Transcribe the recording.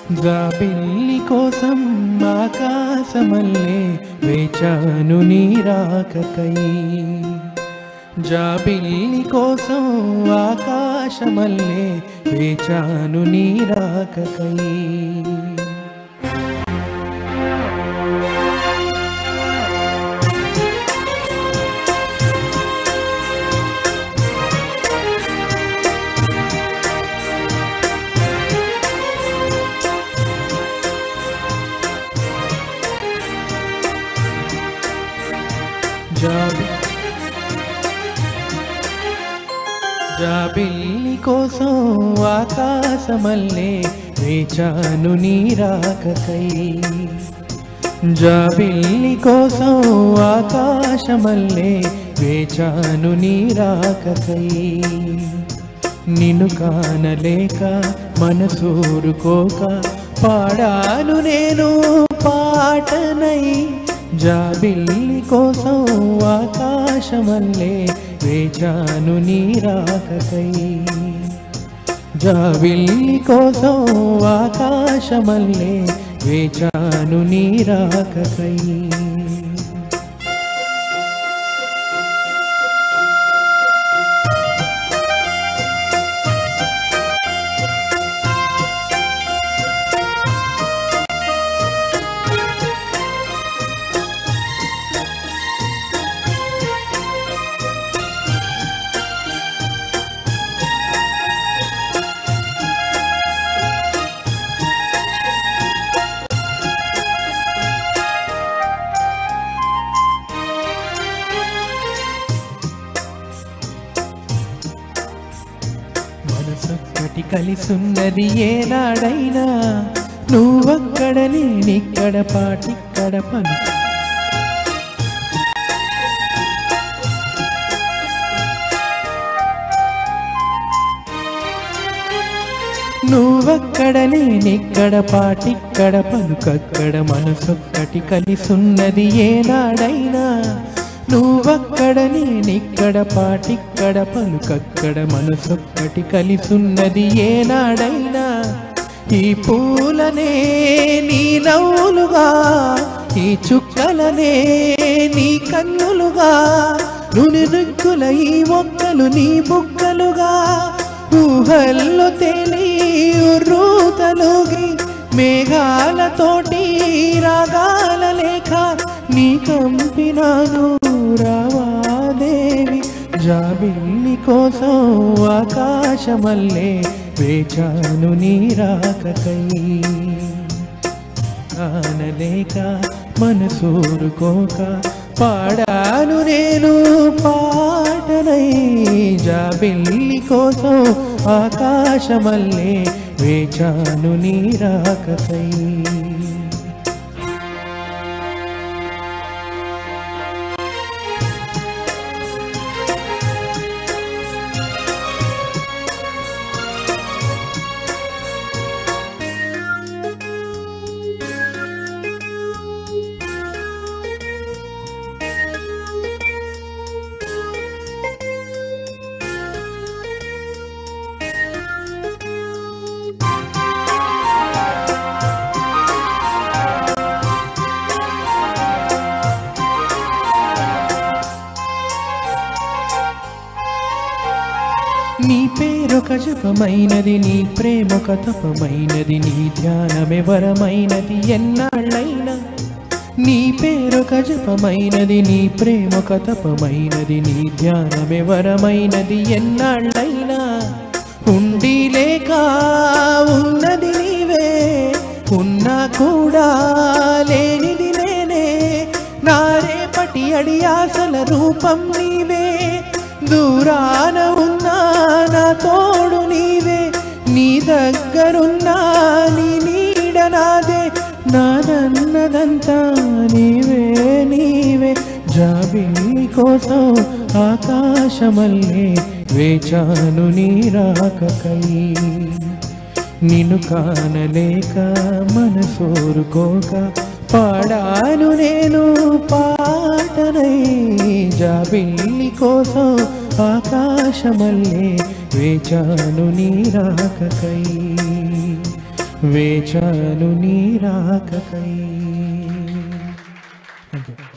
జాబిల్లి కోసం ఆకాశమల్లే వేచాను నీ రాకకై జాబిల్లి కోసం ఆకాశమల్లే వేచాను నీ రాకకై జాబి జాబిల్లి కోసం ఆకాశమల్లే వేచాను నీ రాకకై జాబిల్లి కోసం ఆకాశమల్లే వేచాను నీ రాకకై నిన్ను కానలేక మనసూరుకోక పాడాను నేను పాటనై జాబిల్లి కోసం ఆకాశమల్లే వేచాను నీ రాకకై జాబిల్లి కోసం ఆకాశమల్లే వేచాను నీ రాకకై మనసొక్కటి కలిసున్నది ఏనాడైనా నువ్వక్కడ నేనిక్కడ పాటిక్కడ పలు నువ్వక్కడ నేనిక్కడ పాటిక్కడ పలుకక్కడ మనసొక్కటి కలిసున్నది ఏనాడైనా నువ్వక్కడ నేనిక్కడ పాటిక్కడ పలుకక్కడ మనసొక్కటి కలిసున్నది ఏనాడైనా ఈ పూలనే నీ నవ్వులుగా ఈ చుక్కలనే నీ కన్నులుగా నుని నుగ్గుల ఈ ఒక్కలు నీ బుక్కలుగా ఊహల్లో తేలి రూతలుగి మేఘాలతోటి రాగాల లేఖ నీ కంపినాను రావాదేవి జాబిల్లి కోసం ఆకాశమల్లే వేచాను నీ రాకకై కానలేక మనసూరుకోక పాడాను నేను పాటనై జాబిల్లి కోసం ఆకాశమల్లే వేచాను నీ రాకకై నీ పేరొక జపమైనది నీ ప్రేమొక తపమైనది నీ ధ్యానమే వరమైనది ఎన్నాళ్ళైనా నీ పేరొక జపమైనది నీ ప్రేమొక తపమైనది నీ ధ్యానమే వరమైనది ఎన్నాళ్ళైనా ఉండి లేక ఉన్నది నీవే ఉన్నా కూడా లేనిది నేనే నా రేపటి అడియాసల రూపం నీవే దూరాన ఉన్నా నా తోడు నీవే నీ దగ్గరున్నా నీ నీడ నాదే నాదన్నదంతా నీవే నీవే జాబిల్లి కోసం ఆకాశమల్లే వేచాను నీ రాకకై నిన్ను కానలేక మనసోరుకోక పాడాను నేను పాటనై జాబిల్లి కోసం ఆకాశమల్లే వేచాను నీ రాకకై వేచాను నీ రాకకై Thank you.